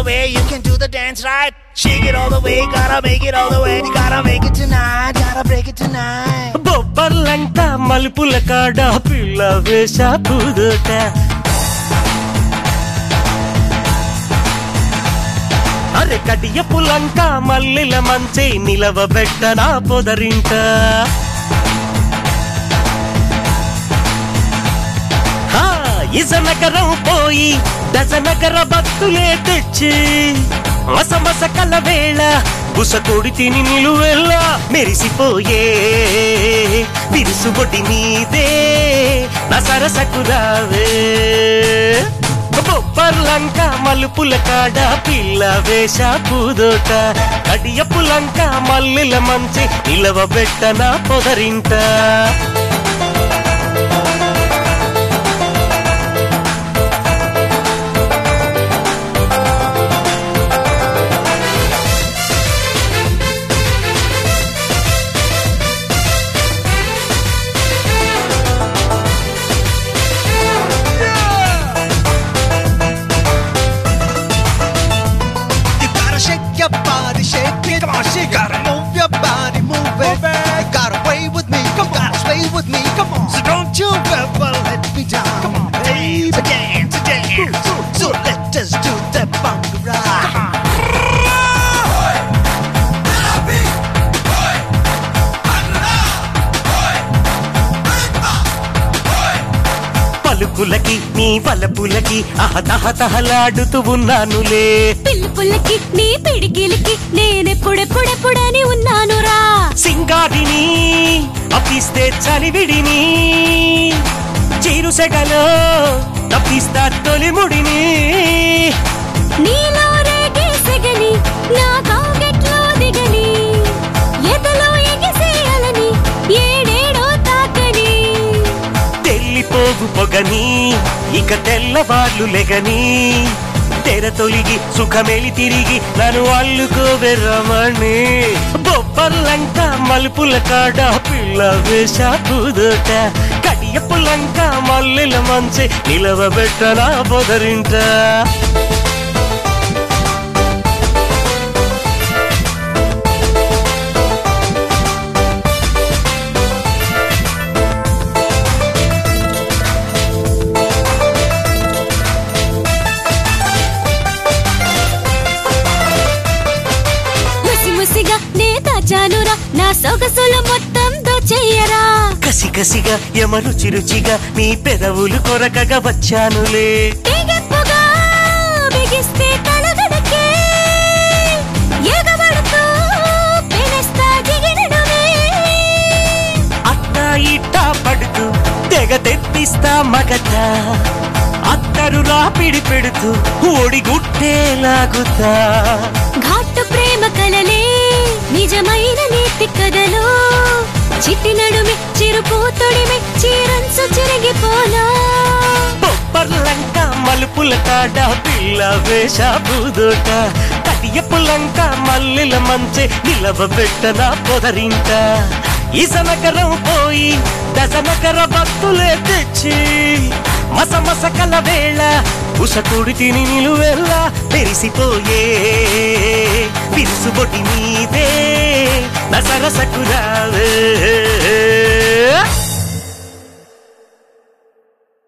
way, you can do the dance right. Shake it all the way, gotta make it all the way. You gotta make it tonight, gotta break it tonight. బొబ్బర్లంట మలుపుల కాడ పిల్ల వేష పూదోట అరే కడియ పులంక మల్లెల మంచే నిలవబెట్ట నా పొదరింట హా, ఇజనగరం పోయి దజనగర భక్తులే తెచ్చి మస మస కల వేళ బుసకొడి తిని నిలువెల్ల మెరిసిపోయే విరుసుబొడి మీదే నా సరసకు రావే బొబ్బర్లంక మలుపుల కాడ పిల్ల వేష పూదోట కడియ పులంక మల్లెల మంచి నిలవబెట్ట నా పొదరింట You gotta shake your body, shake it. Come on, shake. Gotta move your body, move it. You gotta play with me, come on, sway with me, come on. So don't you ever let me down. Come on, baby, dance, dance. So, so let us do the bhangra. Come on. పలుకులకి నీ వలపులకి అహతహతహలాడుతూ ఉన్నానులే పిలుపులకి నీ పిడికిలికి నేనెప్పుడెప్పుడెప్పుడని ఉన్నానురా సింగాడిని అప్పిస్తే చలివిడిని చిరుసెగలో తప్పిస్తా తొలిముడిని నీలో రేగే సెగని నా కౌగెట్లో దిగని ఎదలో ఎగిసేయాలని ఏడేడో తాకని తెల్లిపోగు పొగని ఇక తెల్లవార్లు లెగని తెర తొలిగి సుఖమెలి తిరిగి నన్ను అల్లుకోబెర్రమని బొబ్బర్లంక మలుపుల కాడ పిల్ల వేష పూదోట కడియ పుల్లంక మల్లెల మంచి నిలవబెట్ట నా పొదరింట ముసి ముసిగా నే దాచానురా నా సొగసులు మొత్తం దోచెయ్యరా కసి కసిగా ఎమరు చిరుచిగా నీ పెదవులు కొరకగా వచ్చానులే తెగెప్పుగా బిగిస్తే తలగడకే ఎగబడుతూ పెనస్తా దిగినడుమే అట్టా ఇట్టా పడుతూ తెగ తెప్పిస్తా మగత అత్తరు రాపిడి పెడుతూ ఓడిగుట్టే లాగుతా ఘాటు ప్రేమ కలలే నిజమైన నీతి కథలో చిట్టి నడుమి చిరుపు తొడిమి చీరంచు చిరిగిపోనా బొబ్బర్లంక మలుపుల కాడ పిల్ల వేష బూదోట కటియ పులంక మల్లెల మంచె నిలవబెట్ట నా పొదరింట ఇసనకరం పోయి దశనకర భక్తులే తెచ్చి మస మస కల వేళ ఉసకుడి తిని నిలువెల్ల తెరిసిపోయే విరుసుబొటి మీదే నసరసకు రావే